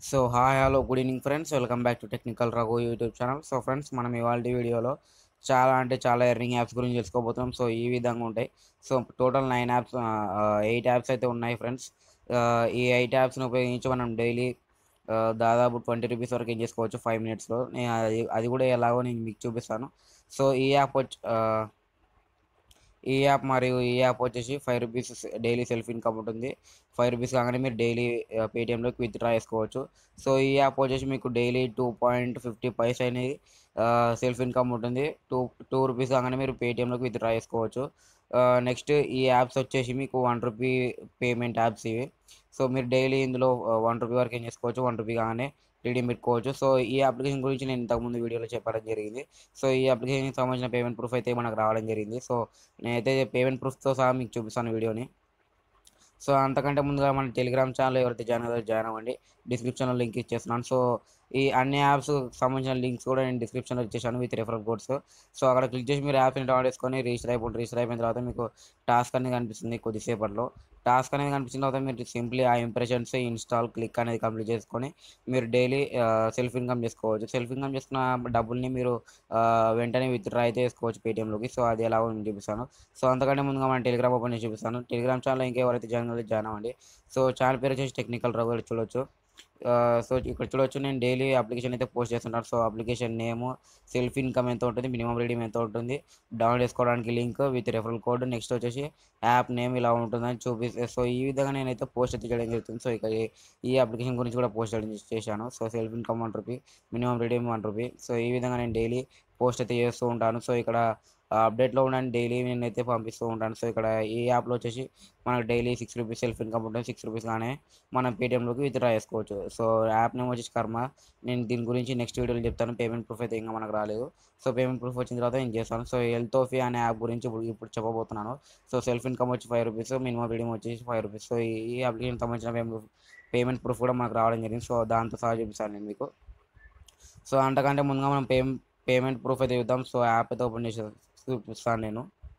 so hi hello good evening friends welcome back to technical Raghu YouTube channel so friends మనం ఇవాళ వీడియోలో చాలా అంటే చాలా ఎర్నింగ్ యాప్స్ గురించి తెలుసుకోబోతున్నాం సో ఈ విధంగా ఉంటాయి so total nine apps eight apps అయితే ఉన్నాయి ఫ్రెండ్స్ ఈ ఎయిట్ యాప్స్ని ఉపయోగించి మనం డైలీ దాదాపు ట్వంటీ రూపీస్ వరకు ఏం చేసుకోవచ్చు ఫైవ్ మినిట్స్లో నేను అది అది కూడా ఎలాగో నేను మీకు చూపిస్తాను సో ఈ యాప్ వచ్చి ఆ, ఈ యాప్ మరియు ఈ యాప్ వచ్చేసి five rupees daily self income ఉంటుంది ఫైవ్ రూపీస్ కాగానే మీరు డైలీ పేటిఎంలోకి విత్డ్రా చేసుకోవచ్చు సో ఈ యాప్ వచ్చేసి మీకు daily two point fifty paise అనేది సెల్ఫ్ ఇన్కమ్ ఉంటుంది టూ టూ రూపీస్ కాగానే మీరు పేటిఎంలోకి విత్డ్రా చేసుకోవచ్చు నెక్స్ట్ ఈ యాప్స్ వచ్చేసి మీకు వన్ రూపీ పేమెంట్ యాప్స్ ఇవి సో మీరు డైలీ ఇందులో వన్ రూపీ వరకు ఏం చేసుకోవచ్చు వన్ రూపీ కాగానే రీడింగ్ పెట్టుకోవచ్చు సో ఈ అప్లికేషన్ గురించి నేను ఇంతకుముందు వీడియోలో చెప్పడం జరిగింది సో ఈ అప్లికేషన్కి సంబంధించిన పేమెంట్ ప్రూఫ్ అయితే మనకు రావడం జరిగింది సో నేనైతే పేమెంట్ ప్రూఫ్తో సహా మీకు చూపిస్తాను వీడియోని సో అంతకంటే ముందుగా మన టెలిగ్రామ్ ఛానల్ ఎవరైతే జాయిన్ అయ్యారో జాయిన్ అవ్వండి డిస్క్రిప్షన్లో లింక్ ఇచ్చేస్తున్నాను సో ఈ అన్ని యాప్స్ సంబంధించిన లింక్స్ కూడా నేను డిస్క్రిప్షన్లో ఇచ్చేసాను విత్ రెఫరల్ కోడ్స్ సో అక్కడ క్లిక్ చేసి మీరు యాప్ని డౌన్లోడ్ చేసుకొని రిజిస్టర్ అయిపోండి రిజిస్టర్ అయిపోయిన తర్వాత మీకు టాస్క్ అనేది కనిపిస్తుంది కొద్దిసేపట్లో టాస్క్ అనేది కనిపించిన తర్వాత మీరు సింప్లీ ఆ ఇంప్రెషన్స్ ఇన్స్టాల్ క్లిక్ అనేది కంప్లీట్ చేసుకొని మీరు డైలీ సెల్ఫ్ ఇన్కమ్ చేసుకోవచ్చు సెల్ఫ్ ఇన్కమ్ చేసుకున్న డబ్బుల్ని మీరు ఆ, వెంటనే విత్డ్రా అయితే చేసుకోవచ్చు పేటిఎంలోకి సో అది ఎలా నేను చూపిస్తాను సో అంతకంటే ముందుగా మన టెలిగ్రామ్ ఓపెన్ చేసి చూపిస్తాను టెలిగ్రామ్ ఛానల్ ఇంకెవరైతే జాయిన్ అవ్వాలి జాయిన్ అవ్వండి సో ఛానల్ పేరు వచ్చేసి టెక్నికల్ రఘు ఇక్కడ చూడొచ్చు ఆ, సో ఇక్కడ చూడొచ్చు నేను డైలీ అప్లికేషన్ అయితే పోస్ట్ చేస్తుంటాను so application name self income ఎంత ఉంటుంది మినిమం రీడింగ్ ఎంత ఉంటుంది డౌన్లోడ్ చేసుకోవడానికి link with referral code next వచ్చేసి యాప్ నేమ్ ఇలా ఉంటుందని చూపిస్తే సో ఈ విధంగా నేనైతే పోస్ట్ అయితే చేయడం జరుగుతుంది సో ఇక ఈ- ఈ అప్లికేషన్ గురించి కూడా పోస్ట్ చేయడం చేశాను so self income one rupee minimum reading one rupee so ఈ విధంగా నేను డైలీ పోస్ట్ అయితే చేస్తూ ఉంటాను సో ఇక్కడ అప్డేట్లో ఉన్నాను డైలీ నేనైతే పంపిస్తూ ఉంటాను సో ఇక్కడ ఈ యాప్లో వచ్చేసి మనకు daily six rupees self income ఉంటుంది సిక్స్ రూపీస్ కానీ మనం పేటిఎంలోకి విత్డ్రా చేసుకోవచ్చు సో యాప్ నేమ్ వచ్చేసి కర్మ నేను దీని గురించి నెక్స్ట్ వీడియోలో చెప్తాను పేమెంట్ ప్రూఫ్ అయితే ఇంకా మనకు రాలేదు సో పేమెంట్ ప్రూఫ్ వచ్చిన తర్వాత నేను చేస్తాను సో హెల్త్ ఫీ అనే యాప్ గురించి ఇప్పుడు ఇప్పుడు చెప్పబోతున్నాను సో సెల్ఫ్ ఇన్కమ్ వచ్చి ఫైవ్ రూపీస్ మినిమం రీడింగ్ వచ్చేసి ఫైవ్ రూపీస్ సో ఈ- ఈ అప్లికేషన్ సంబంధించిన పేమెంట్ పేమెంట్ ప్రూఫ్ కూడా మనకు రావడం జరిగింది సో దాంతో సహా చూపిస్తాను నేను మీకు సో అంతకంటే ముందుగా మనం పే పేమెంట్ ప్రూఫ్ అయితే చూద్దాం సో యాప్ అయితే ఓపెన్ చేసి చూపిస్తాను నేను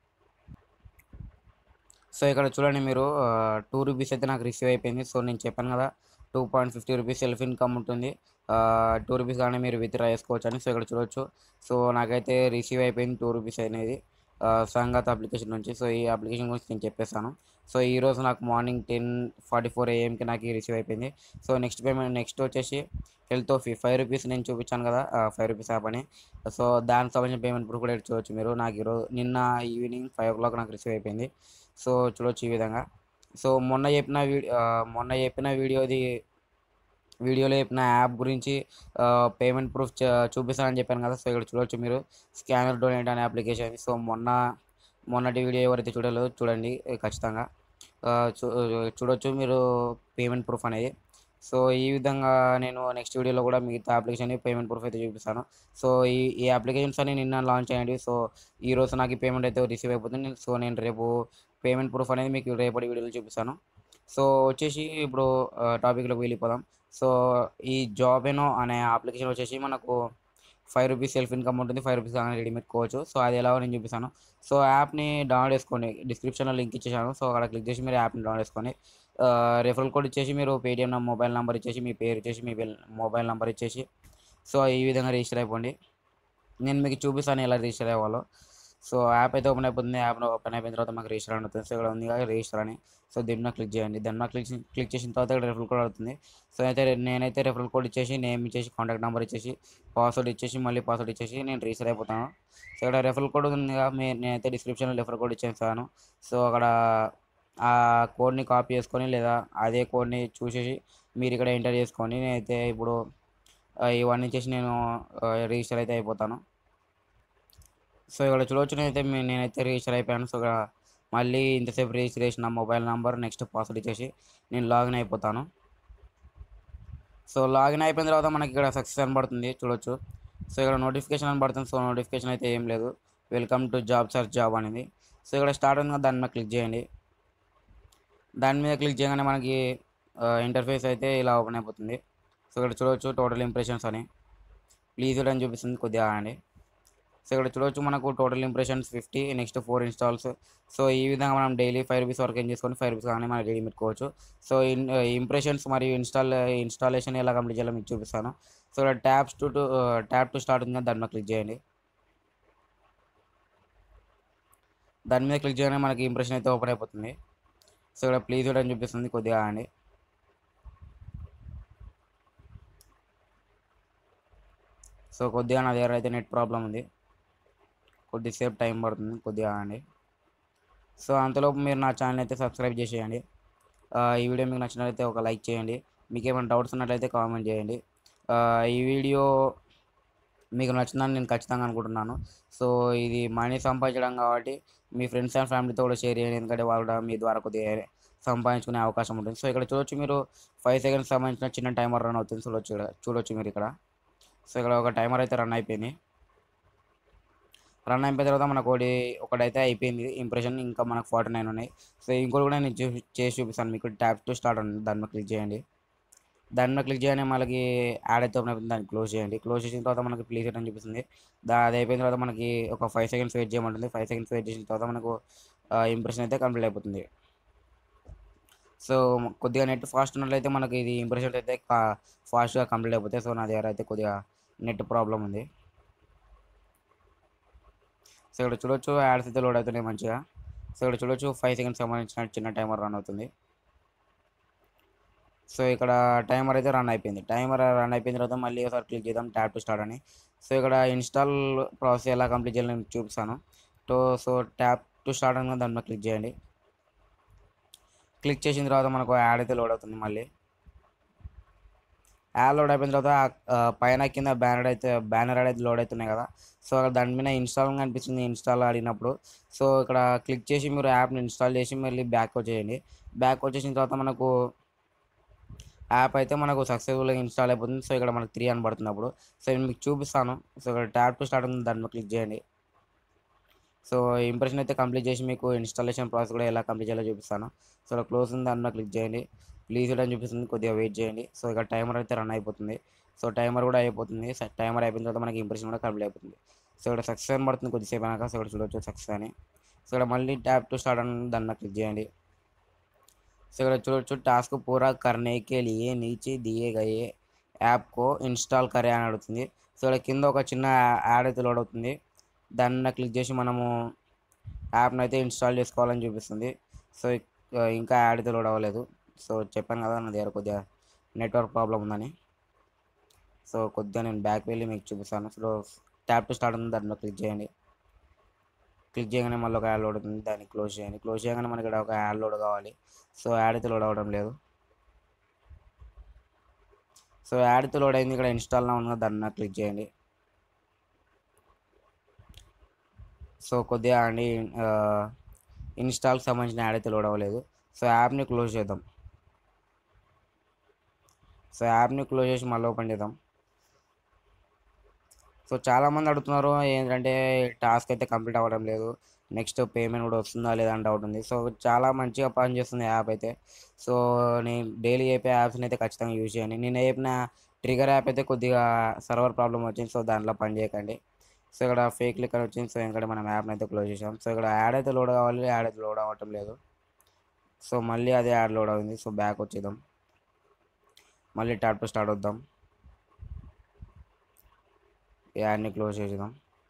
సో ఇక్కడ చూడండి మీరు టూ రూపీస్ అయితే నాకు రిసీవ్ అయిపోయింది సో నేను చెప్పాను కదా two point fifty rupees self income ఉంటుంది టూ రూపీస్ కానీ మీరు విత్డ్రా చేసుకోవచ్చు అని సో ఇక్కడ చూడొచ్చు సో నాకైతే రిసీవ్ అయిపోయింది టూ రూపీస్ అనేది ఆ, సంగత్ అప్లికేషన్ నుంచి సో ఈ అప్లికేషన్ గురించి నేను చెప్పేస్తాను సో ఈ రోజు నాకు మార్నింగ్ టెన్ ఫార్టీ ఫోర్ ఏఎంకి నాకు రిసీవ్ అయిపోయింది సో నెక్స్ట్ పేమెంట్ నెక్స్ట్ వచ్చేసి హెల్త్ ఫీ ఫైవ్ రూపీస్ నేను చూపించాను కదా ఫైవ్ రూపీస్ యాప్ అని సో దానికి సంబంధించిన పేమెంట్ ప్రూఫ్ కూడా ఇక్కడ చూడొచ్చు మీరు నాకు ఈరోజు నిన్న ఈవినింగ్ ఫైవ్ ఓ క్లాక్ నాకు రిసీవ్ అయిపోయింది సో చూడొచ్చు ఈ విధంగా సో మొన్న చెప్పిన వీడియో మొన్న చెప్పిన వీడియోది వీడియోలో చెప్పిన యాప్ గురించి పేమెంట్ ప్రూఫ్ చూపిస్తానని చెప్పాను కదా సో ఇక్కడ చూడొచ్చు మీరు స్కానర్ డొనేట్ అనే అప్లికేషన్ సో మొన్న మొన్నటి వీడియో ఎవరైతే చూడలేదు చూడండి ఏ, ఖచ్చితంగా ఆ, చూ చూడొచ్చు మీరు పేమెంట్ ప్రూఫ్ అనేది సో ఈ విధంగా నేను నెక్స్ట్ వీడియోలో కూడా మిగతా అప్లికేషన్ పేమెంట్ ప్రూఫ్ అయితే చూపిస్తాను సో ఈ ఈ అప్లికేషన్స్ అన్ని నిన్న లాంచ్ అయ్యండి సో ఈ రోజు నాకు ఈ పేమెంట్ అయితే రిసీవ్ అయిపోతుంది సో నేను రేపు పేమెంట్ ప్రూఫ్ అనేది మీకు రేపటి వీడియోలో చూపిస్తాను సో వచ్చేసి ఇప్పుడు టాపిక్లోకి వెళ్ళిపోదాం సో ఈ జాబేనో అనే అప్లికేషన్ వచ్చేసి మనకు ఫైవ్ రూపీస్ సెల్ఫ్ ఇన్కమ్ ఉంటుంది ఫైవ్ రూపీస్ కానీ రెడీ పెట్టుకోవచ్చు సో అది ఎలాగో నేను చూపిస్తాను సో యాప్ని డౌన్లోడ్ చేసుకోండి డిస్క్రిప్షన్లో లింక్ ఇచ్చేసాను సో అక్కడ క్లిక్ చేసి మీరు యాప్ని డౌన్లోడ్ చేసుకొని రెఫరల్ కోడ్ ఇచ్చేసి మీరు పేటిఎం మొబైల్ నెంబర్ ఇచ్చేసి మీ పేరు ఇచ్చేసి మీ మొబైల్ నెంబర్ ఇచ్చేసి సో ఈ విధంగా రిజిస్టర్ అయిపోండి నేను మీకు చూపిస్తాను ఎలా రిజిస్టర్ అవ్వాలో సో యాప్ అయితే ఓపెన్ అయిపోతుంది యాప్ ఓపెన్ అయిపోయిన తర్వాత మాకు రిజిస్టర్ అని అవుతుంది సో ఇక్కడ ఉంది కదా రిజిస్టర్ అని సో దీని మీద క్లిక్ చేయండి దాని మీద క్లిక్ క్లిక్ చేసిన తర్వాత ఇక్కడ రెఫరల్ కోడ్ అవుతుంది సో అయితే నేనైతే రెఫరల్ కోడ్ ఇచ్చేసి నేమ్ ఇచ్చేసి కాంటాక్ట్ నెంబర్ ఇచ్చేసి పాస్వర్డ్ ఇచ్చేసి మళ్ళీ పాస్వర్డ్ ఇచ్చేసి నేను రిజిస్టర్ అయిపోతాను సో ఇక్కడ రెఫరల్ కోడ్ ఉంది కదా మే నేనైతే డిస్క్రిప్షన్లో రెఫరల్ కోడ్ ఇచ్చేసాను సో అక్కడ ఆ కోడ్ని కాపీ చేసుకొని లేదా అదే కోడ్ని చూసేసి మీరు ఇక్కడ ఎంటర్ చేసుకొని నేనైతే ఇప్పుడు ఆ, ఇవన్నీ చేసి నేను రిజిస్టర్ అయితే అయిపోతాను సో ఇక్కడ చూడవచ్చు నేనైతే మీ- నేనైతే రిజిస్టర్ అయిపోయాను సో ఇక్కడ మళ్ళీ ఇంతసేపు రిజిస్ట్రేషన్ నా మొబైల్ నెంబర్ నెక్స్ట్ పాస్వర్డ్ ఇచ్చేసి నేను లాగిన్ అయిపోతాను సో లాగిన్ అయిపోయిన తర్వాత మనకి ఇక్కడ సక్సెస్ అని పడుతుంది చూడొచ్చు సో ఇక్కడ నోటిఫికేషన్ అని పడుతుంది సో నోటిఫికేషన్ అయితే ఏం లేదు welcome to job search job అనేది సో ఇక్కడ స్టార్ట్ ఉంది కదా దాని మీద క్లిక్ చేయండి దాని మీద క్లిక్ చేయగానే మనకి ఇంటర్ఫేస్ అయితే ఇలా ఓపెన్ అయిపోతుంది సో ఇక్కడ చూడవచ్చు టోటల్ ఇంప్రెషన్స్ అని ప్లీజ్ అని చూపిస్తుంది కొద్దిగా ఆగండి సో ఇక్కడ చూడవచ్చు మనకు total impressions fifty next four installs so ఈ విధంగా మనం డైలీ ఫైవ్ రూపీస్ వరకు ఏం చేసుకొని ఫైవ్ రూపీస్ కానీ మనం రెడీ పెట్టుకోవచ్చు సో ఇన్ ఇంప్రెషన్స్ మరియు ఇన్స్టాల్ ఇన్స్టాలేషన్ ఎలా కంప్లీట్ చేయాలో మీకు చూపిస్తాను సో ఇక్కడ taps to tap to start ఉంది కదా, దాని మీద క్లిక్ చేయండి దాని మీద క్లిక్ చేయగానే మనకి ఇంప్రెషన్ అయితే ఓపెన్ అయిపోతుంది సో ఇక్కడ ప్లీజ్ అని చూపిస్తుంది కొద్దిగా అండి సో కొద్దిగా నా దగ్గర అయితే నెట్ ప్రాబ్లం ఉంది కొద్దిసేపు టైం పడుతుంది కొద్దిగా అండి సో అంతలోపు మీరు నా ఛానల్ అయితే సబ్స్క్రైబ్ చేసేయండి ఆ, ఈ వీడియో మీకు నచ్చినట్లయితే ఒక లైక్ చేయండి మీకు ఏమైనా డౌట్స్ ఉన్నట్లయితే కామెంట్ చేయండి ఆ, ఈ వీడియో మీకు నచ్చిందని నేను ఖచ్చితంగా అనుకుంటున్నాను సో ఇది మనీ సంపాదించడం కాబట్టి మీ ఫ్రెండ్స్ అండ్ ఫ్యామిలీతో కూడా షేర్ చేయండి ఎందుకంటే వాళ్ళు కూడా మీ ద్వారా కొద్దిగా సంపాదించుకునే అవకాశం ఉంటుంది సో ఇక్కడ చూడొచ్చు మీరు ఫైవ్ సెకండ్స్ సంబంధించిన చిన్న టైమర్ రన్ అవుతుంది చూడొచ్చు ఇక్కడ చూడొచ్చు మీరు ఇక్కడ సో ఇక్కడ ఒక టైమర్ అయితే రన్ అయిపోయింది రన్ అయిపోయిన తర్వాత మనకు ఒకటి ఒకటైతే అయిపోయింది ఇంప్రెషన్ ఇంకా మనకు ఫార్టీ నైన్ ఉన్నాయి సో ఇంకోటి కూడా నేను చూ- చేసి చూపిస్తాను మీకు ట్యాప్ టు స్టార్ట్ ఉంది దాని మీద క్లిక్ చేయండి దాని మీద క్లిక్ చేయగానే మనకి యాడ్ అయితే ఓపెన్ అయిపోతుంది దాన్ని క్లోజ్ చేయండి క్లోజ్ చేసిన తర్వాత మనకి ప్లీజ్ అని చూపిస్తుంది దా అది అయిపోయిన తర్వాత మనకి ఒక ఫైవ్ సెకండ్స్ వెయిట్ చేయమంటుంది ఫైవ్ సెకండ్స్ వెయిట్ చేసిన తర్వాత మనకు ఇంప్రెషన్ అయితే కంప్లీట్ అయిపోతుంది సో కొద్దిగా నెట్ ఫాస్ట్ ఉన్నట్లయితే మనకి ఇది ఇంప్రెషన్ అయితే ఫాస్ట్గా కంప్లీట్ అయిపోతాయి సో నా దగ్గర అయితే కొద్దిగా నెట్ ప్రాబ్లం ఉంది సో ఇక్కడ చూడొచ్చు యాడ్స్ అయితే లోడ్ అవుతున్నాయి మంచిగా సో ఇక్కడ చూడొచ్చు ఫైవ్ సెకండ్స్ సంబంధించిన చిన్న టైమర్ రన్ అవుతుంది సో ఇక్కడ టైమర్ అయితే రన్ అయిపోయింది టైమర్ రన్ అయిపోయిన తర్వాత మళ్ళీ ఒకసారి క్లిక్ చేద్దాం ట్యాప్ టు స్టార్ట్ అని సో ఇక్కడ ఇన్స్టాల్ ప్రాసెస్ ఎలా కంప్లీట్ చేయాలని నేను చూపిస్తాను so so tap to start అని దాని మీద క్లిక్ చేయండి క్లిక్ చేసిన తర్వాత మనకు యాడ్ అయితే లోడ్ అవుతుంది మళ్ళీ యాడ్ లోడ్ అయిపోయిన తర్వాత ఆ, పైన కింద బ్యానర్ అయితే బ్యానర్ అయితే లోడ్ అవుతున్నాయి కదా సో అక్కడ దాని మీద ఇన్స్టాల్ కనిపిస్తుంది ఇన్స్టాల్ అడిగినప్పుడు సో ఇక్కడ క్లిక్ చేసి మీరు యాప్ని ఇన్స్టాల్ చేసి మళ్ళీ బ్యాక్ వచ్చేయండి బ్యాక్ వచ్చేసిన తర్వాత మనకు యాప్ అయితే మనకు సక్సెస్ఫుల్గా ఇన్స్టాల్ అయిపోతుంది సో ఇక్కడ మనకు త్రీ అని పడుతుంది అప్పుడు సో నేను మీకు చూపిస్తాను సో ఇక్కడ ట్యాప్ టు స్టార్ట్ ఉంది దాని మీద క్లిక్ చేయండి సో ఇంప్రెషన్ అయితే కంప్లీట్ చేసి మీకు ఇన్స్టాలేషన్ ప్రాసెస్ కూడా ఎలా కంప్లీట్ చేయాలో చూపిస్తాను సో ఇక్కడ క్లోజ్ ఉంది దాని మీద క్లిక్ చేయండి ప్లీజ్ అని చూపిస్తుంది కొద్దిగా వెయిట్ చేయండి సో ఇక్కడ టైమర్ అయితే రన్ అయిపోతుంది సో టైమర్ కూడా అయిపోతుంది టైమర్ అయిపోయిన తర్వాత మనకి ఇంప్రెషన్ కూడా కంప్లీట్ అయిపోతుంది సో ఇక్కడ సక్సెస్ అని పడుతుంది కొద్దిసేపు అయినాక సో ఇక్కడ చూడొచ్చు సక్సెస్ అని సో ఇక్కడ మళ్ళీ ట్యాప్ టు స్టార్ట్ అని దాని మీద క్లిక్ చేయండి సో ఇక్కడ చూడొచ్చు टास्क पूरा करने के लिए नीचे दिए गए యాప్ కో ఇన్స్టాల్ కరే అని అడుగుతుంది సో ఇక్కడ కింద ఒక చిన్న యాడ్ అయితే లోడ్ అవుతుంది దాన్ని మీద క్లిక్ చేసి మనము యాప్ని అయితే ఇన్స్టాల్ చేసుకోవాలని చూపిస్తుంది సో ఇక్- ఇంకా యాడ్ అయితే లోడ్ అవ్వలేదు సో చెప్పాను కదా నా దగ్గర కొద్దిగా నెట్వర్క్ ప్రాబ్లం ఉందని సో కొద్దిగా నేను బ్యాక్ వెళ్ళి మీకు చూపిస్తాను సో ట్యాప్ టు స్టార్ట్ ఉంది దాని మీద క్లిక్ చేయండి క్లిక్ చేయగానే మళ్ళీ ఒక యాడ్ లోడ్ అవుతుంది దాన్ని క్లోజ్ చేయండి క్లోజ్ చేయగానే మనకి ఇక్కడ ఒక యాడ్ లోడ్ కావాలి సో యాడ్ అయితే లోడ్ అవ్వడం లేదు సో యాడ్ అయితే లోడ్ అయింది ఇక్కడ ఇన్స్టాల్ ఉంది కదా, దాన్ని మీద క్లిక్ చేయండి సో కొద్దిగా అండి ఇన్స్టాల్కి సంబంధించిన యాడ్ అయితే లోడ్ అవ్వలేదు సో యాప్ని క్లోజ్ చేద్దాం సో యాప్ని క్లోజ్ చేసి మళ్ళీ ఓపెన్ చేద్దాం సో చాలామంది అడుగుతున్నారు ఏంటంటే టాస్క్ అయితే కంప్లీట్ అవ్వడం లేదు నెక్స్ట్ పేమెంట్ కూడా వస్తుందా లేదా అని డౌట్ ఉంది సో చాలా మంచిగా పనిచేస్తుంది యాప్ అయితే సో నేను డైలీ చెప్పే యాప్స్ని అయితే ఖచ్చితంగా యూజ్ చేయండి నేను చెప్పిన ట్రిగర్ యాప్ అయితే కొద్దిగా సర్వర్ ప్రాబ్లం వచ్చింది సో దాంట్లో పని చేయకండి సో ఇక్కడ ఫేక్ లిక్ అని వచ్చింది సో ఇక్కడ మనం యాప్ని అయితే క్లోజ్ చేసాం సో ఇక్కడ యాడ్ అయితే లోడ్ కావాలి యాడ్ అయితే లోడ్ అవ్వటం లేదు సో మళ్ళీ అదే యాడ్ లోడ్ అయింది సో బ్యాక్ వచ్చేద్దాం మళ్ళీ ట్యాప్ టు స్టార్ట్ వద్దాం ఈ యాడ్ని క్లోజ్ చేసేద్దాం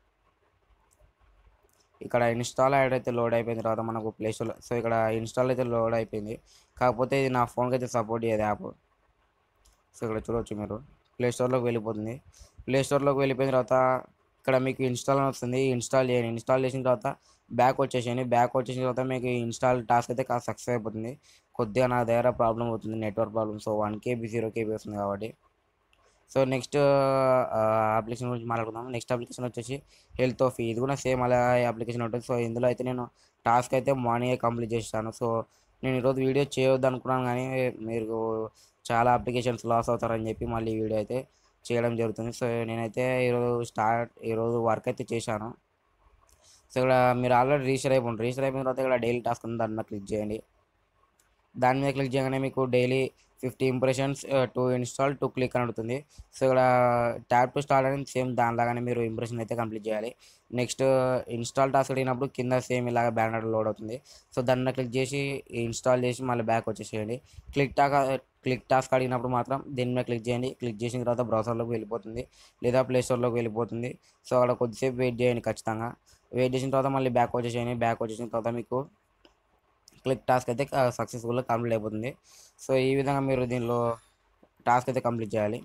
ఇక్కడ ఇన్స్టాల్ యాడ్ అయితే లోడ్ అయిపోయిన తర్వాత మనకు ప్లే స్టోర్ సో ఇక్కడ ఇన్స్టాల్ అయితే లోడ్ అయిపోయింది కాకపోతే ఇది నా ఫోన్కి అయితే సపోర్ట్ చేయదు యాప్ సో ఇక్కడ చూడవచ్చు మీరు ప్లే స్టోర్లోకి వెళ్ళిపోతుంది ప్లే స్టోర్లోకి వెళ్ళిపోయిన తర్వాత ఇక్కడ మీకు ఇన్స్టాల్ అని వస్తుంది ఇన్స్టాల్ చేయండి ఇన్స్టాల్ చేసిన తర్వాత బ్యాక్ వచ్చేసేయండి బ్యాక్ వచ్చేసిన తర్వాత మీకు ఇన్స్టాల్ టాస్క్ అయితే కాస్త సక్సెస్ అయిపోతుంది కొద్దిగా నా దగ్గర ప్రాబ్లం అవుతుంది network problem so one KB zero KB వస్తుంది కాబట్టి సో నెక్స్ట్ అప్లికేషన్ గురించి మాట్లాడుకుందాం నెక్స్ట్ అప్లికేషన్ వచ్చేసి హెల్త్ ఆఫ్ ఇది కూడా సేమ్ అలా అప్లికేషన్ ఉంటుంది సో ఇందులో అయితే నేను టాస్క్ అయితే మార్నింగే కంప్లీట్ చేస్తాను సో నేను ఈరోజు వీడియో చేయొద్దు అనుకున్నాను కానీ మీరు చాలా అప్లికేషన్స్ లాస్ అవుతారని చెప్పి మళ్ళీ ఈ వీడియో అయితే చేయడం జరుగుతుంది సో నేనైతే ఈరోజు స్టార్ట్ ఈరోజు వర్క్ అయితే చేశాను సో ఇక్కడ మీరు ఆల్రెడీ రిజిస్టర్ అయిపోండి రిజిస్టర్ అయిపోయిన తర్వాత ఇక్కడ డైలీ టాస్క్ ఉంది దాని మీద క్లిక్ చేయండి దాని మీద క్లిక్ చేయగానే మీకు daily fifty impressions to install to click అని అడుగుతుంది సో ఇక్కడ ట్యాప్ టు స్టార్ట్ అని సేమ్ దానిలాగానే మీరు ఇంప్రెషన్ అయితే కంప్లీట్ చేయాలి నెక్స్ట్ ఇన్స్టాల్ టాస్క్ అడిగినప్పుడు కింద సేమ్ ఇలాగ బ్యానర్ లోడ్ అవుతుంది సో దాన్ని క్లిక్ చేసి ఇన్స్టాల్ చేసి మళ్ళీ బ్యాక్ వచ్చేసేయండి క్లిక్ టాక్ క్లిక్ టాస్క్ అడిగినప్పుడు మాత్రం దీని మీద క్లిక్ చేయండి క్లిక్ చేసిన తర్వాత బ్రౌజర్లోకి వెళ్ళిపోతుంది లేదా ప్లే స్టోర్లోకి వెళ్ళిపోతుంది సో అక్కడ కొద్దిసేపు వెయిట్ చేయండి ఖచ్చితంగా వెయిట్ చేసిన తర్వాత మళ్ళీ బ్యాక్ వచ్చేసేయండి బ్యాక్ వచ్చేసిన తర్వాత మీకు క్లిక్ టాస్క్ అయితే సక్సెస్ఫుల్గా కంప్లీట్ అయిపోతుంది సో ఈ విధంగా మీరు దీనిలో టాస్క్ అయితే కంప్లీట్ చేయాలి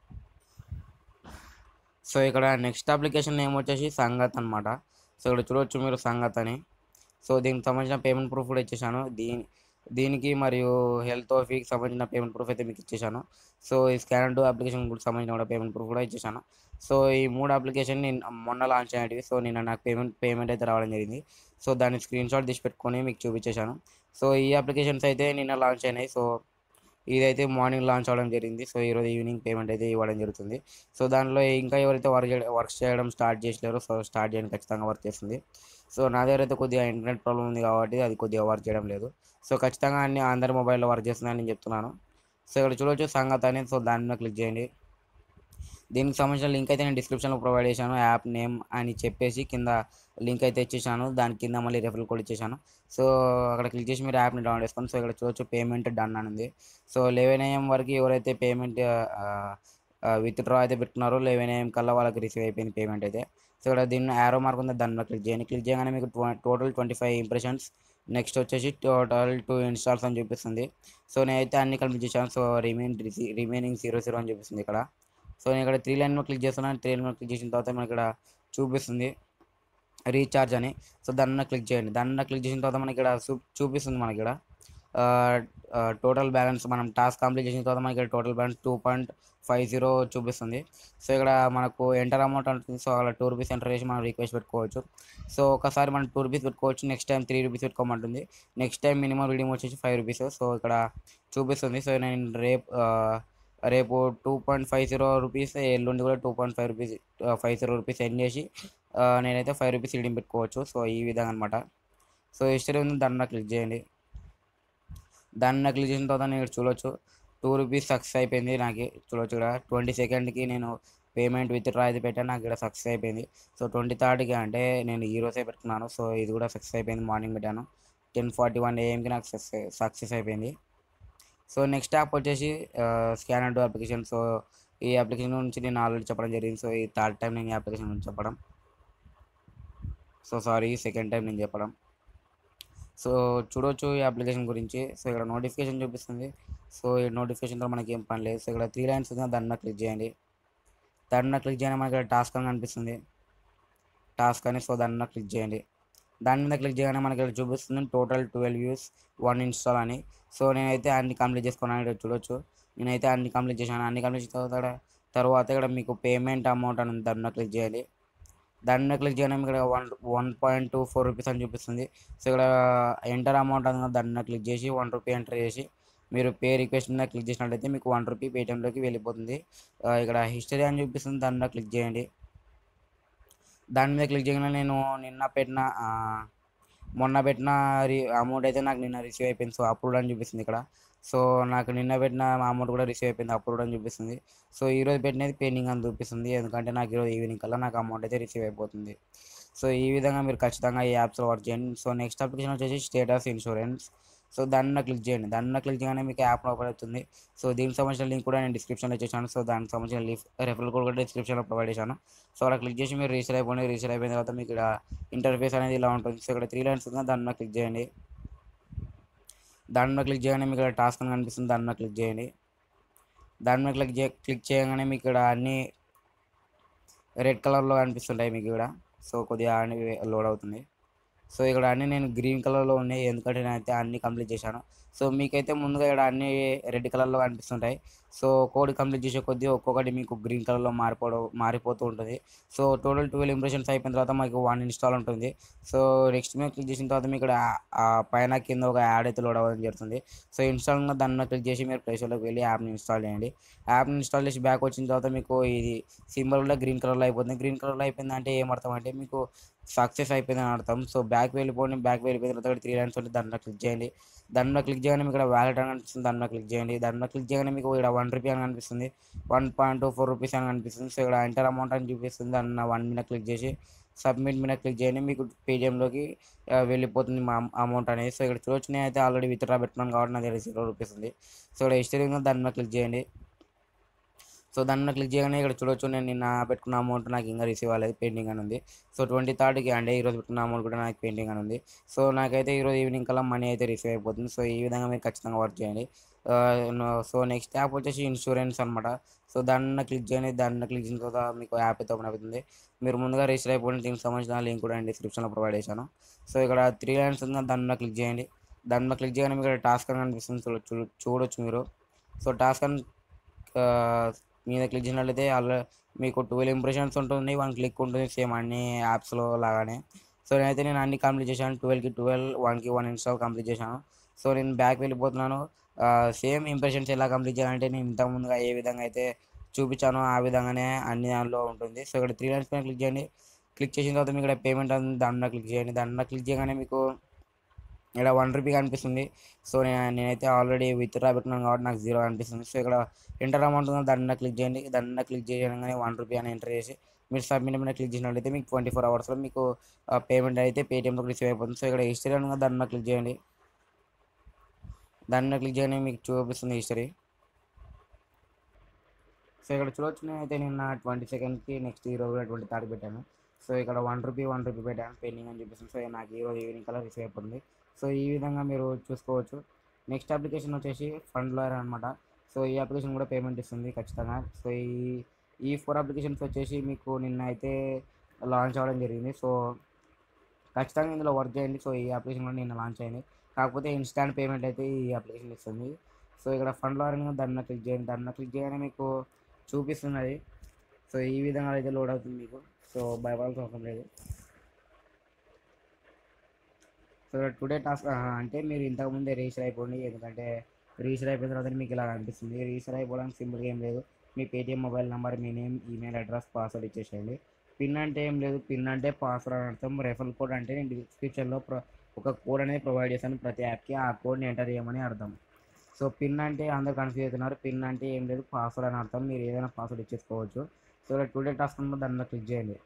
సో ఇక్కడ నెక్స్ట్ అప్లికేషన్ నేమ్ వచ్చేసి సంగత్ అనమాట సో ఇక్కడ చూడవచ్చు మీరు సంగత్ అని సో దీనికి సంబంధించిన పేమెంట్ ప్రూఫ్ కూడా ఇచ్చేసాను దీని దీనికి మరియు హెల్త్ ఫీకి సంబంధించిన పేమెంట్ ప్రూఫ్ అయితే మీకు ఇచ్చేసాను సో ఈ స్కానర్ టు అప్లికేషన్ కూడా సంబంధించిన కూడా పేమెంట్ ప్రూఫ్ కూడా ఇచ్చేసాను సో ఈ మూడు అప్లికేషన్ నేను మొన్న లాంచ్ అయినవి సో నిన్న నాకు పేమెంట్ పేమెంట్ అయితే రావడం జరిగింది సో దాన్ని స్క్రీన్ షాట్ తీసి పెట్టుకొని మీకు చూపించేశాను సో ఈ అప్లికేషన్స్ అయితే నిన్న లాంచ్ అయినాయి సో ఇదైతే మార్నింగ్ లాంచ్ అవ్వడం జరిగింది సో ఈరోజు ఈవినింగ్ పేమెంట్ అయితే ఇవ్వడం జరుగుతుంది సో దానిలో ఇంకా ఎవరైతే వర్క్ చేయడం వర్క్ చేయడం స్టార్ట్ చేసలేరో సో స్టార్ట్ చేయడం ఖచ్చితంగా వర్క్ చేస్తుంది సో నా దగ్గర అయితే కొద్దిగా ఇంటర్నెట్ ప్రాబ్లం ఉంది కాబట్టి అది కొద్దిగా వర్క్ చేయడం లేదు సో ఖచ్చితంగా అన్ని అందరి మొబైల్లో వర్క్ చేస్తుందని నేను చెప్తున్నాను సో ఇక్కడ చూడవచ్చు సంగతి అనేది సో దాని మీద క్లిక్ చేయండి దీనికి సంబంధించిన లింక్ అయితే నేను డిస్క్రిప్షన్లో ప్రొవైడ్ చేశాను యాప్ నేమ్ అని చెప్పేసి కింద లింక్ అయితే ఇచ్చేసాను దాని కింద మళ్ళీ రెఫరల్ కోడ్ ఇచ్చేసాను సో అక్కడ క్లిక్ చేసి మీరు యాప్ని డౌన్లోడ్ చేసుకోండి సో ఇక్కడ చూడొచ్చు పేమెంట్ డన్ అని ఉంది సో లెవెన్ ఏఎం వరకు ఎవరైతే పేమెంట్ విత్ డ్రా అయితే పెట్టుకున్నారో లెవెన్ ఏఎం కల్లా వాళ్ళకి రిసీవ్ అయిపోయింది పేమెంట్ అయితే సో ఇక్కడ దీన్ని యారో మార్క్ ఉంది దాని మీద క్లిక్ చేయండి క్లిక్ చేయగానే మీకు total twenty five impressions next వచ్చేసి టోటల్ టూ ఇన్స్టాల్స్ అని చూపిస్తుంది సో నేనైతే అన్ని కంప్లీట్ చేశాను so remain remaining zero zero అని చూపిస్తుంది ఇక్కడ సో నేను ఇక్కడ త్రీ లైన్ మీద క్లిక్ చేస్తున్నాను త్రీ లైన్ మీద క్లిక్ చేసిన తర్వాత మనకి ఇక్కడ చూపిస్తుంది రీఛార్జ్ అని సో దాని మీద క్లిక్ చేయండి దాని మీద క్లిక్ చేసిన తర్వాత మనకి ఇక్కడ చూ- చూపిస్తుంది మనకి ఇక్కడ టోటల్ బ్యాలెన్స్ మనం టాస్క్ కంప్లీట్ చేసిన తర్వాత మనకి ఇక్కడ total balance two point five zero చూపిస్తుంది సో ఇక్కడ మనకు ఎంటర్ అమౌంట్ ఉంటుంది సో అలా టూ రూపీస్ ఎంటర్ చేసి మనం రిక్వెస్ట్ పెట్టుకోవచ్చు సో ఒకసారి మనం టూ రూపీస్ పెట్టుకోవచ్చు నెక్స్ట్ టైం త్రీ రూపీస్ పెట్టుకోమంటుంది నెక్స్ట్ టైం మినిమం రీడింగ్ వచ్చేసి ఫైవ్ రూపీస్ సో ఇక్కడ చూపిస్తుంది సో నేను రేపు ఆ, రేపు two point five zero rupees ఎల్లుండి కూడా two point five rupees five zero rupees end చేసి ఆ, నేనైతే ఫైవ్ రూపీస్ రీడింగ్ పెట్టుకోవచ్చు సో ఈ విధంగా అనమాట సో హిస్టరీ ఉంది దాన్ని మీద క్లిక్ చేయండి దాన్ని మీద క్లిక్ చేసిన తర్వాత నేను ఇక్కడ చూడొచ్చు టూ రూపీస్ సక్సెస్ అయిపోయింది నాకు చూడొచ్చు ఇక్కడ ట్వంటీ సెకండ్కి నేను పేమెంట్ విత్ డ్రా అయితే పెట్టాను నాకు ఇక్కడ సక్సెస్ అయిపోయింది సో ట్వంటీ థర్డ్కి అంటే నేను ఈ రోజే పెట్టుకున్నాను సో ఇది కూడా సక్సెస్ అయిపోయింది మార్నింగ్ పెట్టాను టెన్ ఫార్టీ వన్ ఏఎంకి నాకు సక్సెస్ సక్సెస్ అయిపోయింది సో నెక్స్ట్ యాప్ వచ్చేసి స్కానర్ టు అప్లికేషన్ సో ఈ అప్లికేషన్ గురించి నేను ఆల్రెడీ చెప్పడం జరిగింది సో ఈ థర్డ్ టైం నేను ఈ అప్లికేషన్ గురించి చెప్పడం సో సారీ సెకండ్ టైం నేను చెప్పడం సో చూడొచ్చు ఈ అప్లికేషన్ గురించి సో ఇక్కడ నోటిఫికేషన్ చూపిస్తుంది సో ఈ నోటిఫికేషన్తో మనకి ఏం పని లేదు సో ఇక్కడ త్రీ లైన్స్ ఉంది దాన్ని మీద క్లిక్ చేయండి దాని మీద క్లిక్ చేయగానే మనకి ఇక్కడ టాస్క్ అని కనిపిస్తుంది టాస్క్ అని సో దాని మీద క్లిక్ చేయండి దాని మీద క్లిక్ చేయగానే మనకి ఇక్కడ చూపిస్తుంది total twelve views one install అని సో నేనైతే అన్ని కంప్లీట్ చేసుకున్నాను ఇక్కడ చూడొచ్చు నేనైతే అన్ని కంప్లీట్ చేశాను అన్ని కంప్లీట్ చేసిన తర్వాత తర్వాత ఇక్కడ మీకు పేమెంట్ అమౌంట్ అని ఉంది దాని మీద క్లిక్ చేయాలి దాని మీద క్లిక్ చేయగానే మీకు ఇక్కడ one one point two four rupees అని చూపిస్తుంది సో ఇక్కడ ఎంటర్ అమౌంట్ అని దాని మీద క్లిక్ చేసి వన్ రూపీ ఎంటర్ చేసి మీరు పే రిక్వెస్ట్ మీద క్లిక్ చేసినట్లయితే మీకు వన్ రూపీ పేటిఎంలోకి వెళ్ళిపోతుంది ఆ, ఇక్కడ హిస్టరీ అని చూపిస్తుంది దాని మీద క్లిక్ చేయండి దాని మీద క్లిక్ చేయగానే నేను నిన్న పెట్టిన ఆ, మొన్న పెట్టిన రి అమౌంట్ అయితే నాకు నిన్న రిసీవ్ అయిపోయింది సో అప్రూవ్డ్ అని చూపిస్తుంది ఇక్కడ సో నాకు నిన్న పెట్టిన అమౌంట్ కూడా రిసీవ్ అయిపోయింది అప్రూవ్డ్ అని చూపిస్తుంది సో ఈరోజు పెట్టినది పెండింగ్ అని చూపిస్తుంది ఎందుకంటే నాకు ఈరోజు ఈవినింగ్ కల్లా నాకు అమౌంట్ అయితే రిసీవ్ అయిపోతుంది సో ఈ విధంగా మీరు ఖచ్చితంగా ఈ యాప్స్లో వర్క్ చేయండి సో నెక్స్ట్ అప్లికేషన్ వచ్చేసి స్టేటస్ ఇన్సూరెన్స్ సో దాన్ని మీద క్లిక్ చేయండి దాన్ని మీద క్లిక్ చేయగానే మీకు యాప్ ఓపెన్ అవుతుంది సో దీనికి సంబంధించిన లింక్ కూడా నేను డిస్క్రిప్షన్లో ఇచ్చేసాను సో దానికి సంబంధించిన లిఫ్ రెఫరల్ కోడ్ కూడా డిస్క్రిప్షన్లో ప్రొవైడ్ చేశాను సో అలా క్లిక్ చేసి మీరు రిజిస్టర్ అయిపోయింది రిజిస్టర్ అయిపోయిన తర్వాత మీకు ఇక్కడ ఇంటర్ఫేస్ అనేది ఇలా ఉంటుంది సో ఇక్కడ త్రీ లైన్స్ ఉంది దాని మీద క్లిక్ చేయండి దాని మీద క్లిక్ చేయగానే మీకు ఇక్కడ టాస్క్ అని కనిపిస్తుంది దాని మీద క్లిక్ చేయండి దాని మీద క్లిక్ చే క్లిక్ చేయగానే మీకు ఇక్కడ అన్ని రెడ్ కలర్లో కనిపిస్తుంటాయి మీకు ఇక్కడ సో కొద్దిగా అన్ని లోడ్ అవుతుంది సో ఇక్కడ అన్ని నేను గ్రీన్ కలర్లో ఉన్నాయి ఎందుకంటే నేనైతే అన్ని కంప్లీట్ చేశాను సో మీకైతే ముందుగా ఇక్కడ అన్ని రెడ్ కలర్లో కనిపిస్తుంటాయి సో కోడ్ కంప్లీట్ చేసే కొద్దీ ఒక్కొక్కటి మీకు గ్రీన్ కలర్లో మారిపోవడం మారిపోతూ ఉంటుంది సో టోటల్ ట్వెల్వ్ ఇంప్రెషన్స్ అయిపోయిన తర్వాత మీకు వన్ ఇన్స్టాల్ ఉంటుంది సో నెక్స్ట్ మీద క్లిక్ చేసిన తర్వాత మీకు ఇక్కడ ఆ పైన కింద ఒక యాడ్ అయితే లోడ్ అవ్వడం జరుగుతుంది సో ఇన్స్టాల్ ఉన్న దాని మీద క్లిక్ చేసి మీరు ప్లేస్టోర్లోకి వెళ్ళి యాప్ని ఇన్స్టాల్ చేయండి యాప్ని ఇన్స్టాల్ చేసి బ్యాక్ వచ్చిన తర్వాత మీకు ఇది సింబల్ కూడా గ్రీన్ కలర్లో అయిపోతుంది గ్రీన్ కలర్లో అయిపోయింది అంటే ఏమర్థం అంటే మీకు సక్సెస్ అయిపోయిందని అర్థం సో బ్యాక్ వెళ్ళిపోండి బ్యాక్ వెళ్ళిపోయిన తర్వాత త్రీ లైన్స్ ఉంటే దాంట్లో క్లిక్ చేయండి దాంట్లో క్లిక్ చేయగానే మీకు ఇక్కడ వ్యాలెట్ అని కనిపిస్తుంది దాంట్లో క్లిక్ చేయండి దాంట్లో క్లిక్ చేయగానే మీకు ఇక్కడ వన్ రూపీ అని కనిపిస్తుంది one point two four rupees అని కనిపిస్తుంది సో ఇక్కడ ఎంటర్ అమౌంట్ అని చూపిస్తుంది దాన్ని వన్ మీద క్లిక్ చేసి సబ్మిట్ మీద క్లిక్ చేయండి మీకు పేటిఎంలోకి వెళ్ళిపోతుంది మా అమౌంట్ అనేది సో ఇక్కడ చూడొచ్చు నేను అయితే ఆల్రెడీ విత్డ్రా పెట్టుకున్నాను కాబట్టి నా దగ్గర జీరో రూపీస్ ఉంది సో ఇక్కడ హిస్టరీ ఉంది దాని మీద క్లిక్ చేయండి సో దాని మీద క్లిక్ చేయగానే ఇక్కడ చూడొచ్చు నేను నిన్న పెట్టుకున్న అమౌంట్ నాకు ఇంకా రిసీవ్ అవ్వలేదు పెండింగ్ అని ఉంది సో ట్వంటీ థర్డ్కి అంటే ఈరోజు పెట్టుకున్న అమౌంట్ కూడా నాకు పెండింగ్ అని ఉంది సో నాకైతే ఈరోజు ఈవినింగ్ కల్లా మనీ అయితే రిసీవ్ అయిపోతుంది సో ఈ విధంగా మీరు ఖచ్చితంగా వర్క్ చేయండి సో నెక్స్ట్ యాప్ వచ్చేసి ఇన్సూరెన్స్ అనమాట సో దాన్ని క్లిక్ చేయండి దాన్ని క్లిక్ చేసిన తర్వాత మీకు యాప్ అయితే ఓపెన్ అవుతుంది మీరు ముందుగా రిజిస్టర్ అయిపోయిన దీనికి సంబంధించిన లింక్ కూడా నేను డిస్క్రిప్షన్లో ప్రొవైడ్ చేశాను సో ఇక్కడ త్రీ లైన్స్ ఉంది దాని మీద క్లిక్ చేయండి దాని మీద క్లిక్ చేయగానే మీకు టాస్క్ అని కనిపిస్తుంది చూడ- చూ- చూడొచ్చు మీరు సో టాస్క్ అని ఆ, మీద క్లిక్ చేసినట్లయితే అలా మీకు ట్వెల్వ్ ఇంప్రెషన్స్ ఉంటుంది వన్ క్లిక్ ఉంటుంది సేమ్ అన్ని యాప్స్లో లాగానే సో నేనైతే నేను అన్ని కంప్లీట్ చేశాను ట్వెల్వ్కి ట్వెల్వ్ వన్కి వన్ ఇన్స్టాల్ కంప్లీట్ చేశాను సో నేను బ్యాక్ వెళ్ళిపోతున్నాను సేమ్ ఇంప్రెషన్స్ ఎలా కంప్లీట్ చేయాలంటే నేను ఇంతకు ముందుగా ఏ విధంగా అయితే చూపించానో ఆ విధంగానే అన్ని దానిలో ఉంటుంది సో ఇక్కడ త్రీ లైన్స్ పైన క్లిక్ చేయండి క్లిక్ చేసిన తర్వాత మీకు ఇక్కడ పేమెంట్ ఉంది దాని మీద క్లిక్ చేయండి దాని మీద క్లిక్ చేయగానే మీకు ఇక్కడ వన్ రూపీ కనిపిస్తుంది సో నేను నేనైతే ఆల్రెడీ విత్డ్రా పెట్టుకున్నాను కాబట్టి నాకు జీరో కనిపిస్తుంది సో ఇక్కడ ఎంటర్ అమౌంట్ ఉంది దాని మీద క్లిక్ చేయండి దాని మీద క్లిక్ చేయగానే వన్ రూపీ అని ఎంటర్ చేసి మీరు సబ్మిట్ మీద క్లిక్ చేసినట్లయితే మీకు ట్వంటీ ఫోర్ అవర్స్లో మీకు పేమెంట్ అయితే పేటిఎంలో రిసీవ్ అయిపోతుంది సో ఇక్కడ హిస్టరీ ఉంది దాని మీద క్లిక్ చేయండి దాని మీద క్లిక్ చేయగానే మీకు చూపిస్తుంది హిస్టరీ సో ఇక్కడ చూడొచ్చు నేనైతే నిన్న ట్వంటీ సెకండ్కి నెక్స్ట్ ఈరోజు కూడా ట్వంటీ థర్డ్ పెట్టాను సో ఇక్కడ వన్ రూపీ వన్ రూపీ పెట్టాను పెండింగ్ అని చూపిస్తుంది సో నాకు ఈరోజు ఈవినింగ్ కల్లా రిసీవ్ అయిపోతుంది సో ఈ విధంగా మీరు చూసుకోవచ్చు నెక్స్ట్ అప్లికేషన్ వచ్చేసి ఫండ్ లాయర్ అనమాట సో ఈ అప్లికేషన్ కూడా పేమెంట్ ఇస్తుంది ఖచ్చితంగా సో ఈ ఈ ఫోర్ అప్లికేషన్స్ వచ్చేసి మీకు నిన్న అయితే లాంచ్ అవ్వడం జరిగింది సో ఖచ్చితంగా ఇందులో వర్క్ చేయండి సో ఈ అప్లికేషన్ కూడా నిన్న లాంచ్ అయింది కాకపోతే ఇన్స్టాంట్ పేమెంట్ అయితే ఈ అప్లికేషన్ ఇస్తుంది సో ఇక్కడ ఫండ్ లాయర్ దాని మీద క్లిక్ చేయండి దాని మీద క్లిక్ చేయగానే మీకు చూపిస్తున్నది సో ఈ విధంగా అయితే లోడ్ అవుతుంది మీకు సో భయపడాల్సిన అవసరం లేదు సో టుడే టాస్క్ అంటే మీరు ఇంతకుముందే రిజిస్టర్ అయిపోండి ఎందుకంటే రిజిస్టర్ అయిపోయిన తర్వాత మీకు ఇలా అనిపిస్తుంది రిజిస్టర్ అయిపోవడానికి సింపుల్గా ఏం లేదు మీ పేటిఎం మొబైల్ నెంబర్ మీ నేమ్ ఈమెయిల్ అడ్రస్ పాస్వర్డ్ ఇచ్చేసేయండి పిన్ అంటే ఏం లేదు పిన్ అంటే పాస్వర్డ్ అని అర్థం రెఫరల్ కోడ్ అంటే నేను డిస్క్రిప్షన్లో ప్రొ ఒక కోడ్ అనేది ప్రొవైడ్ చేశాను ప్రతి యాప్కి ఆ కోడ్ని ఎంటర్ చేయమని అర్థం సో పిన్ అంటే అందరు కన్ఫ్యూజ్ అవుతున్నారు పిన్ అంటే ఏం లేదు పాస్వర్డ్ అని అర్థం మీరు ఏదైనా పాస్వర్డ్ ఇచ్చేసుకోవచ్చు సో ఇక్కడ టుడే టాస్క్ ఉందో దాని మీద క్లిక్ చేయండి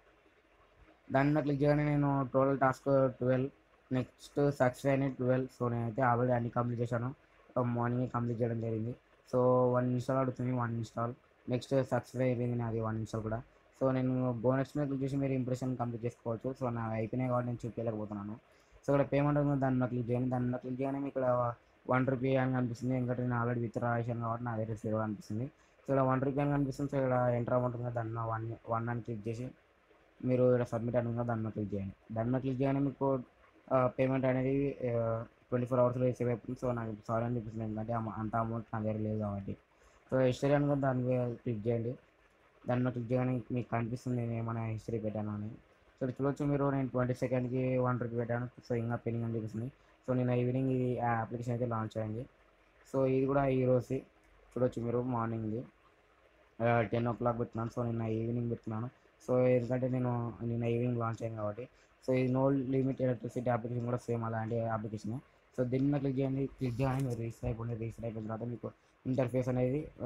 దాని మీద క్లిక్ చేయగానే నేను total task twelve next success అయినాయి ట్వెల్వ్ సో నేనైతే ఆల్రెడీ అన్ని కంప్లీట్ చేశాను మార్నింగ్ కంప్లీట్ చేయడం జరిగింది సో వన్ ఇన్స్టాల్ అడుగుతుంది వన్ ఇన్స్టాల్ నెక్స్ట్ సక్సెస్ అయిపోయింది నాది వన్ ఇన్స్టాల్ కూడా సో నేను బోనస్ మీద క్లిక్ చేసి మీరు ఇంప్రెషన్ కంప్లీట్ చేసుకోవచ్చు సో నా అయిపోయినాయి కాబట్టి నేను చూపించలేకపోతున్నాను సో ఇక్కడ పేమెంట్ ఉంది దాని మీద క్లిక్ చేయండి దాని మీద క్లిక్ చేయగానే మీకు ఇక్కడ వన్ రూపీ అని కనిపిస్తుంది ఎందుకంటే నేను ఆల్రెడీ విత్ రాసాను కాబట్టి నా దగ్గర జీరో అనిపిస్తుంది సో ఇక్కడ వన్ రూపీ అని కనిపిస్తుంది సో ఇక్కడ ఎంటర్ అమౌంట్ ఉంది దాని మీద వన్ వన్ అని క్లిక్ చేసి మీరు ఇక్కడ సబ్మిట్ అని ఉందో దాని మీద క్లిక్ చేయండి దాని మీద క్లిక్ చేయగానే మీకు పేమెంట్ అనేది ట్వంటీ ఫోర్ అవర్స్లో రిసీవ్ అయిపోతుంది సో నాకు సారీ అని చూపిస్తుంది ఎందుకంటే అమ- అంత అమౌంట్ నా దగ్గర లేదు కాబట్టి సో హిస్టరీ అని కూడా దాని మీద క్లిక్ చేయండి దాని మీద క్లిక్ చేయగానే మీకు కనిపిస్తుంది నేను ఏమైనా హిస్టరీ పెట్టాను అని సో ఇక్కడ చూడొచ్చు మీరు నేను ట్వంటీ సెకండ్కి వన్ రూపీ పెట్టాను సో ఇంకా పెండింగ్ అని చూపిస్తుంది సో నేను ఈవినింగ్ ఇది ఆ అప్లికేషన్ అయితే లాంచ్ అయింది సో ఇది కూడా ఈ రోజు చూడొచ్చు మీరు మార్నింగ్ది టెన్ ఓ క్లాక్ పెట్టున్నాను సో నిన్న ఈవినింగ్ పెట్టుకున్నాను సో ఎందుకంటే నేను నిన్న ఈవినింగ్ లాంచ్ అయింది కాబట్టి సో ఈ నో లిమిట్ ఎలక్ట్రిసిటీ అప్లికేషన్ కూడా సేమ్ అలాంటి అప్లికేషన్ సో దీని మీద క్లిక్ చేయండి క్లిక్ చేయగానే మీరు రిజిస్టర్ అయిపోండి రిజిస్టర్ అయిపోయిన తర్వాత మీకు ఇంటర్ఫేస్ అనేది ఆ,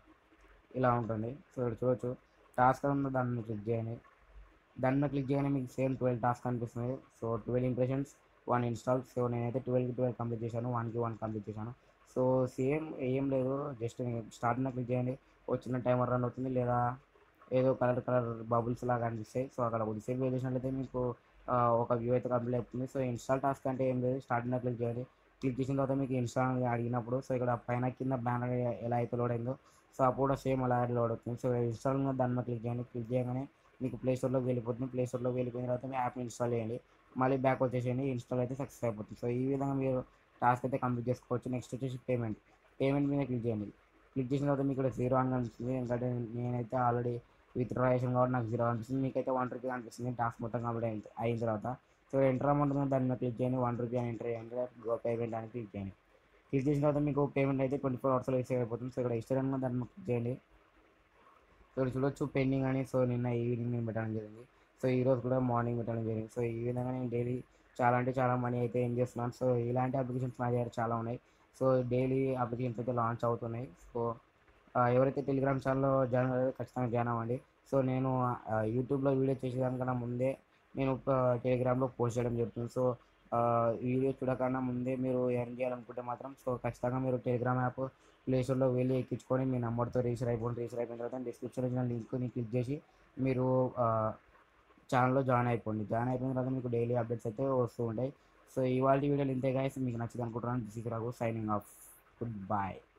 ఇలా ఉంటుంది సో ఇక్కడ చూడొచ్చు టాస్క్ ఉన్న దాని మీద క్లిక్ చేయండి దాని మీద క్లిక్ చేయగానే మీకు సేమ్ ట్వెల్వ్ టాస్క్ అనిపిస్తుంది so twelve impressions one install so నేనైతే ట్వెల్వ్కి ట్వెల్వ్ కంప్లీట్ చేశాను వన్కి వన్ కంప్లీట్ చేశాను సో సేమ్ ఏం లేదు జస్ట్ స్టార్ట్ మీద క్లిక్ చేయండి ఓ చిన్న టైమర్ రన్ అవుతుంది లేదా ఏదో కలర్ కలర్ బబుల్స్ లాగా అనిపిస్తాయి సో అక్కడ కొద్దిసేపు వెయిట్ చేసినట్లయితే మీకు ఆ, ఒక వ్యూ అయితే కంప్లీట్ అవుతుంది సో ఇన్స్టాల్ టాస్క్ అంటే ఏం లేదు స్టార్ట్ మీద క్లిక్ చేయండి క్లిక్ చేసిన తర్వాత మీకు ఇన్స్టాల్ అడిగినప్పుడు సో ఇక్కడ పైన కింద బ్యానర్ ఎలా అయితే లోడ్ అయిందో సో అప్పుడు కూడా సేమ్ అలా లోడ్ అవుతుంది సో ఇన్స్టాల్ మీద దాని మీద క్లిక్ చేయండి క్లిక్ చేయగానే మీకు ప్లే స్టోర్లోకి వెళ్ళిపోతుంది ప్లే స్టోర్లోకి వెళ్ళిపోయిన తర్వాత మీ యాప్ని ఇన్స్టాల్ చేయండి మళ్ళీ బ్యాక్ వచ్చేసేయండి ఇన్స్టాల్ అయితే సక్సెస్ అయిపోతుంది సో ఈ విధంగా మీరు టాస్క్ అయితే కంప్లీట్ చేసుకోవచ్చు నెక్స్ట్ వచ్చేసి పేమెంట్ పేమెంట్ మీద క్లిక్ చేయండి క్లిక్ చేసిన తర్వాత మీకు ఇక్కడ జీరో అని కనిపిస్తుంది ఎందుకంటే నేనైతే ఆల్రెడీ విత్ డ్రా చేసాను కాబట్టి నాకు జీరో అనిపిస్తుంది మీకైతే వన్ రూపీ అనిపిస్తుంది టాస్క్ మొత్తం కంప్లీట్ అయిన అయిన తర్వాత సో ఎంటర్ అమౌంట్ ఉంది దాని మీద క్లిక్ చేయండి వన్ రూపీ అని ఎంటర్ చేయండి గో పేమెంట్ అని క్లిక్ చేయండి క్లిక్ చేసిన తర్వాత మీకు పేమెంట్ అయితే ట్వంటీ ఫోర్ అవర్స్లో రిసీవ్ అయిపోతుంది సో ఇక్కడ హిస్టరీ దాన్ని మీద క్లిక్ చేయండి సో ఇక్కడ చూడొచ్చు పెండింగ్ అని సో నిన్న ఈవినింగ్ నేను పెట్టడం జరిగింది సో ఈ రోజు కూడా మార్నింగ్ పెట్టడం జరిగింది సో ఈ విధంగా నేను డైలీ చాలా అంటే చాలా మనీ అయితే ఏం చేస్తున్నాను సో ఇలాంటి అప్లికేషన్స్ నా దగ్గర చాలా ఉన్నాయి సో డైలీ అప్లికేషన్స్ అయితే లాంచ్ అవుతున్నాయి సో ఆ, ఎవరైతే టెలిగ్రామ్ ఛానల్లో జాయిన్ అయ్యారో ఖచ్చితంగా జాయిన్ అవ్వండి సో నేను ఆ, యూట్యూబ్లో వీడియో చేసేదానికన్నా ముందే నేను ఒక టెలిగ్రామ్లో పోస్ట్ చేయడం జరుగుతుంది సో ఆ, ఈ వీడియో చూడకన్నా ముందే మీరు ఎర్న్ చేయాలనుకుంటే మాత్రం సో ఖచ్చితంగా మీరు టెలిగ్రామ్ యాప్ ప్లేస్టోర్లో వెళ్ళి ఎక్కించుకొని మీ నెంబర్తో రిజిస్టర్ అయిపోండి రిజిస్టర్ అయిపోయిన తర్వాత డిస్క్రిప్షన్లో ఇచ్చిన లింక్ని క్లిక్ చేసి మీరు ఛానల్లో జాయిన్ అయిపోండి జాయిన్ అయిపోయిన తర్వాత మీకు డైలీ అప్డేట్స్ అయితే వస్తూ ఉంటాయి సో ఇవాళ వీడియోలు ఇంతే గాయస్ మీకు నచ్చింది అనుకుంటున్నాను this is Raghu signing off good bye